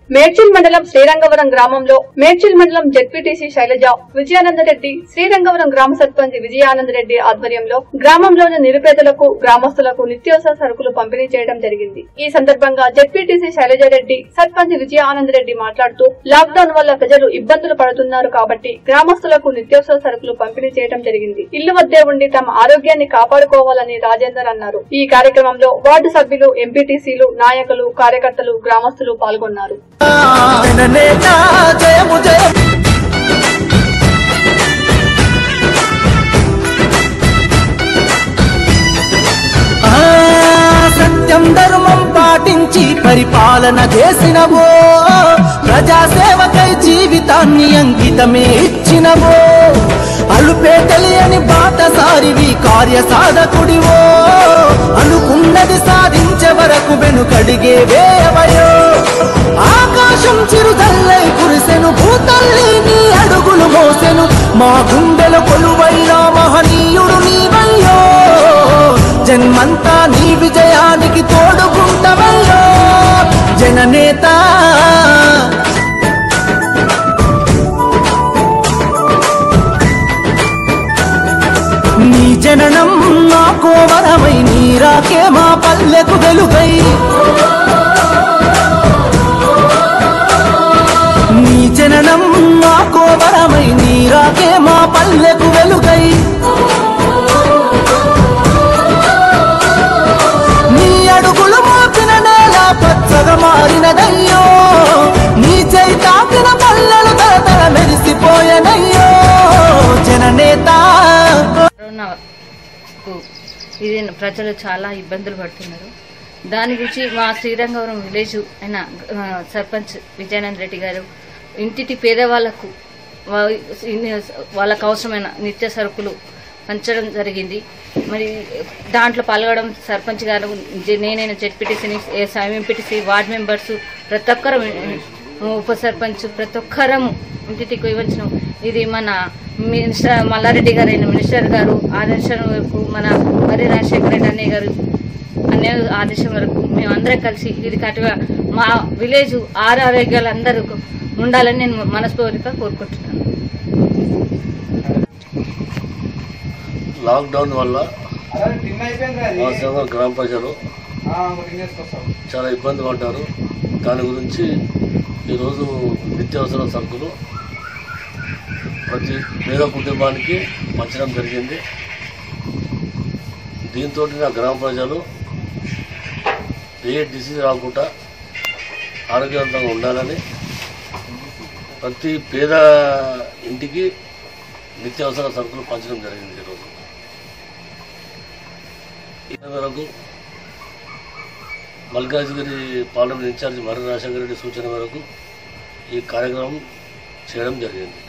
మేడ్చల్ మండలం శ్రీరంగవరం గ్రామంలో మేడ్చల్ మండలం జెడ్పీటీసీ శైలజ విజయానందరెడ్డి శ్రీరంగవరం గ్రామ సర్పంచ్ విజయానందరెడ్డి ఆధ్వర్యంలో గ్రామంలోని నిరుపేదలకు గ్రామస్తులకు నిత్యావసర సరుకులు పంపిణీ చేయడం జరిగింది ఈ సందర్భంగా జెడ్పీటీసీ శైలజారెడ్డి సర్పంచ్ విజయానందరెడ్డి మాట్లాడుతూ లాక్డౌన్ వల్ల ప్రజలు ఇబ్బందులు పడుతున్నారు కాబట్టి గ్రామస్తులకు నిత్యావసర సరుకులు పంపిణీ చేయడం జరిగింది ఇల్లు వద్దే ఉండి తమ ఆరోగ్యాన్ని కాపాడుకోవాలని రాజేందర్ అన్నారు ఈ కార్యక్రమంలో వార్డు సభ్యులు ఎంపీటీసీలు నాయకులు కార్యకర్తలు గ్రామస్తులు పాల్గొన్నారు జననేత జయము జయం ఆ, సత్యం ధర్మం పాటించి పరిపాలన చేసినవో ప్రజాసేవకై జీవితాన్ని అంకితమే ఇచ్చినవో అలుపే తెలియని బాటసారివి కార్య సాధకుడివో అనుకున్నది సాధించే వరకు వెనుకడిగే వేయవయో ఆకాశం చిరుదల్లై కురిసెను భూతల్లి నీ అడుగులు మోసెను మా గుండెల కొలువైన మహనీయుడు నీవయ్యో జన్మంతా నీ విజయానికి తోడుకుంటవయ్యో జననేత నీ జననం నాకో వరమై నీరాకే మా పల్లెకు వెలుగై నీ జననం నాకో వరమై నీరాకే మా పల్లెకు వెలుగై నీ అడుగులు మోపిన నేల పచ్చగా మారినదయ్యో నీ చేయి తాకిన పల్లెలు తరతర మెరిసిపోయనయ్యో జననేత కరోనాకు ఇది ప్రజలు చాలా ఇబ్బందులు పడుతున్నారు దాని గురించి మా శ్రీరంగవరం విలేజ్ అయిన ఆ, సర్పంచ్ విజయానంద్ రెడ్డి గారు ఇంటిటి పేదవాళ్లకు వా- ఇన్ని- వాళ్ళకు అవసరమైన నిత్య సరుకులు పంచడం జరిగింది మరి దాంట్లో పాల్గొనడం సర్పంచ్ గారు జె- నేనైనా జెడ్పీటీసీని ఎంపీటీసీ వార్డ్ మెంబర్స్ ప్రతి ఒక్కరు ఉప సర్పంచ్ ప్రతి ఒక్కరము ఇంటికి ఇవ్వచ్చు ఇది మన మినిస్టర్ మల్లారెడ్డి గారు అయిన మినిస్టర్ గారు ఆదేశం వరకు మన మరి రాజశేఖర రెడ్డి అన్నయ్య గారు అనే ఆదేశం వరకు మేమందరం కలిసి ఇది కట్టుగా మా విలేజ్ ఆరు ఆరోగ్యాలు అందరూ ఉండాలని నేను మనస్ఫూర్తిగా కోరుకుంటున్నాను లాక్డౌన్ వల్ల మా సేవ గ్రామ ప్రజలు చాలా ఇబ్బంది పడ్డారు దాని గురించి ఈరోజు నిత్యావసర సరుకులు ప్రతి పేద కుటుంబానికి పంచడం జరిగింది దీంతో నా గ్రామ ప్రజలు ఏ డిసీజ్ రాకుండా ఆరోగ్యవంతంగా ఉండాలని ప్రతి పేద ఇంటికి నిత్యావసర సరుకులు పంచడం జరిగింది ఈరోజు ఈ మేరకు మల్కాజ్గిరి పార్లమెంట్ ఇన్ఛార్జి మర్రి రాజశేఖర రెడ్డి సూచన మేరకు ఈ కార్యక్రమం చేయడం జరిగింది